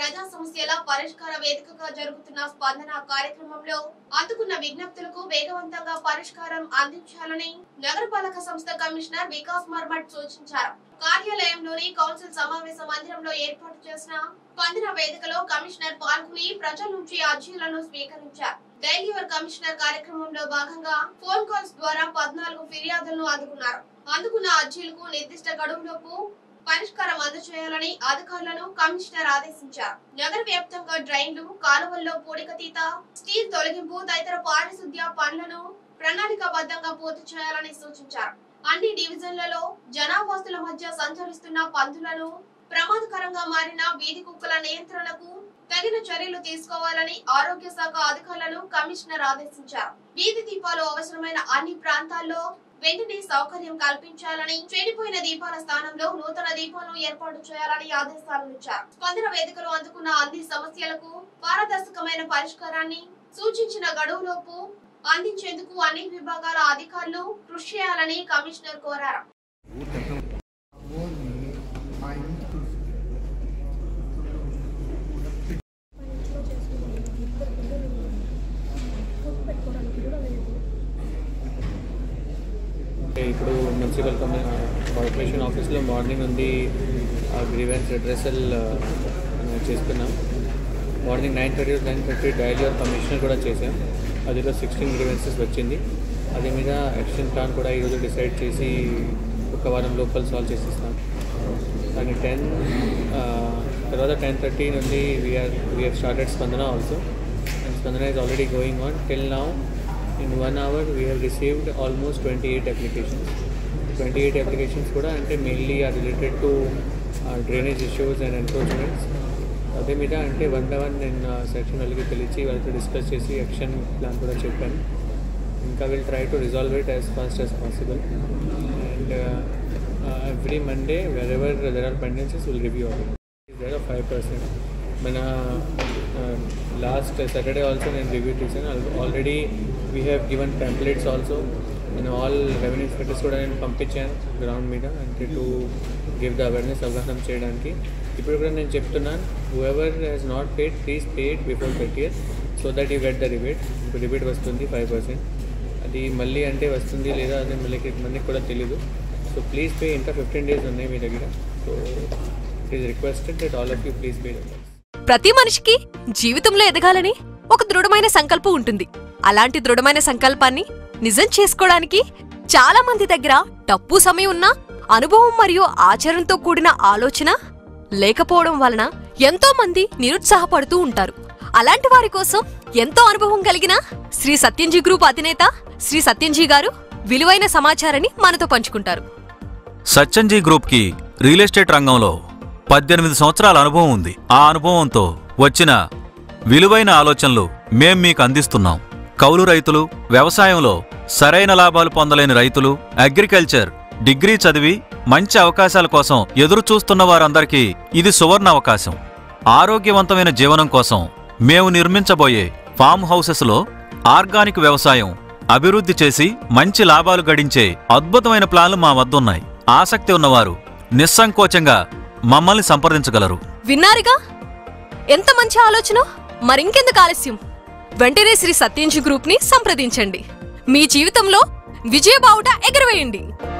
ప్రజా సమస్యల పరిష్కార వేదికగా జరుగుతున్న స్పందన కార్యక్రమంలో అందుకున్న విజ్ఞప్తులకు వేగవంతంగా పరిష్కారం అందించాలని నగరపాలక సంస్థ కమిషనర్ వికాస్ మర్మట్ సూచించారు కార్యాలయంలోని కౌన్సిల్ సమావేశ మందిరంలో ఏర్పాటు చేసిన స్పందన వేదికలో కమిషనర్ పాల్గొని ప్రజల నుంచి అర్జీలను స్వీకరించారు డైలీ యువర్ కమిషనర్ కార్యక్రమంలో భాగంగా ఫోన్ కాల్స్ ద్వారా పద్నాలుగు ఫిర్యాదులను అందుకున్నారు అందుకున్న అర్జీలకు నిర్దిష్ట గడువులోపు పరిష్కారం అందజేయాలని అధికారులను కమిషనర్ ఆదేశించారు నగర వ్యాప్తంగా డ్రైన్లు కాలువల్లో పూడికతీత స్టీల్ తొలగింపు తదితర పారిశుద్ధ్య పనులను ప్రణాళికాబద్ధంగా పూర్తి చేయాలని సూచించారు అన్ని డివిజన్లలో జనావాసుల మధ్య సంచరిస్తున్న పందులను ప్రమాదకరంగా మారిన వీధి కుక్కల నియంత్రణకు తగిన చర్యలు తీసుకోవాలని ఆరోగ్య శాఖ అధికారులను కమిషనర్ ఆదేశించారు వీధి దీపాలు అవసరమైన అన్ని ప్రాంతాల్లో వెంటనే సౌకర్యం కల్పించాలని చెడిపోయిన దీపాల స్థానంలో నూతన దీపాలను ఏర్పాటు చేయాలని ఆదేశాలు ఇచ్చారు స్పందన వేదికలు అందుకున్న అన్ని సమస్యలకు పారదర్శకమైన పరిష్కారాన్ని సూచించిన గడువులోపు అందించేందుకు అన్ని విభాగాల అధికారులు కృషి చేయాలని కమిషనర్ కోరారు ఇప్పుడు మున్సిపల్ కమి కార్పొరేషన్ ఆఫీస్లో మార్నింగ్ నుండి గ్రీవెన్స్ రిడ్రెసల్ చేస్తున్నాం morning nine thirty nine thirty daily commissioner కూడా చేసాం అదిలో సిక్స్టీన్ గ్రీవెన్సెస్ వచ్చింది అదే మీద యాక్షన్ ప్లాన్ కూడా ఈరోజు డిసైడ్ చేసి ఒక వారం లోపల సాల్వ్ చేసిస్తాం కానీ టెన్ తర్వాత టెన్ థర్టీ నుండి we are we are started Spandana also and Spandana is already going on till now in one hour we have received almost 28 applications 28 applications కూడా అంటే mainly are related to drainage issues and encroachments అదే మీద అంటే one by one నేను section వాళ్ళకి పిలిచి వాళ్ళతో discuss చేసి యాక్షన్ ప్లాన్ కూడా చెప్పాను ఇంకా will try to resolve it as fast as possible and every Monday wherever there are pendencies will review there are five percent మన లాస్ట్ సాటర్డే ఆల్సో నేను రివ్యూ చేశాను already we have given templates also నేను all revenue inspectors కూడా నేను పంపించాను ground మీద అంటే to give the awareness అవగాహన చేయడానికి ఇప్పుడు కూడా నేను చెప్తున్నాను whoever has not paid please paid before thirty years so that you get the rebate ఇప్పుడు రిబేట్ వస్తుంది ఫైవ్ పర్సెంట్ అది మళ్ళీ అంటే వస్తుంది లేదా అది మళ్ళీ మనకి కూడా తెలీదు సో ప్లీజ్ పే ఇంకా ఫిఫ్టీన్ డేస్ ఉన్నాయి మీ దగ్గర so it is requested that all of you please pay the ప్రతి మనిషికి జీవితంలో ఎదగాలని ఒక దృఢమైన సంకల్పం ఉంటుంది అలాంటి దృఢమైన సంకల్పాన్ని నిజం చేసుకోవడానికి చాలా మంది దగ్గర డబ్బు సమయం ఉన్నా అనుభవం మరియు ఆచరణతో కూడిన ఆలోచన లేకపోవడం వలన ఎంతో మంది నిరుత్సాహపడుతూ ఉంటారు అలాంటి వారి కోసం ఎంతో అనుభవం కలిగిన శ్రీ సత్యంజీ గ్రూప్ అధినేత శ్రీ సత్యంజీ గారు విలువైన సమాచారాన్ని మనతో పంచుకుంటారు సత్యంజీ గ్రూప్కి రియల్ ఎస్టేట్ రంగంలో పద్దెనిమిది సంవత్సరాల అనుభవం ఉంది ఆ అనుభవంతో వచ్చిన విలువైన ఆలోచనలు మేం మీకు అందిస్తున్నాం కౌలు రైతులు వ్యవసాయంలో సరైన లాభాలు పొందలేని రైతులు అగ్రికల్చర్ డిగ్రీ చదివి మంచి అవకాశాల కోసం ఎదురు చూస్తున్న వారందరికీ ఇది సువర్ణ అవకాశం ఆరోగ్యవంతమైన జీవనం కోసం మేము నిర్మించబోయే ఫామ్ హౌసెస్లో ఆర్గానిక్ వ్యవసాయం అభివృద్ధి చేసి మంచి లాభాలు గడించే అద్భుతమైన ప్లాన్లు మా వద్దున్నాయి ఆసక్తి ఉన్నవారు నిస్సంకోచంగా మమ్మల్ని సంప్రదించగలరు విన్నారుగా ఎంత మంచి ఆలోచన మరింకెందుకు ఆలస్యం వెంటనే శ్రీ సత్యంజి గ్రూప్ ని సంప్రదించండి మీ జీవితంలో విజయబావుట ఎగరవేయండి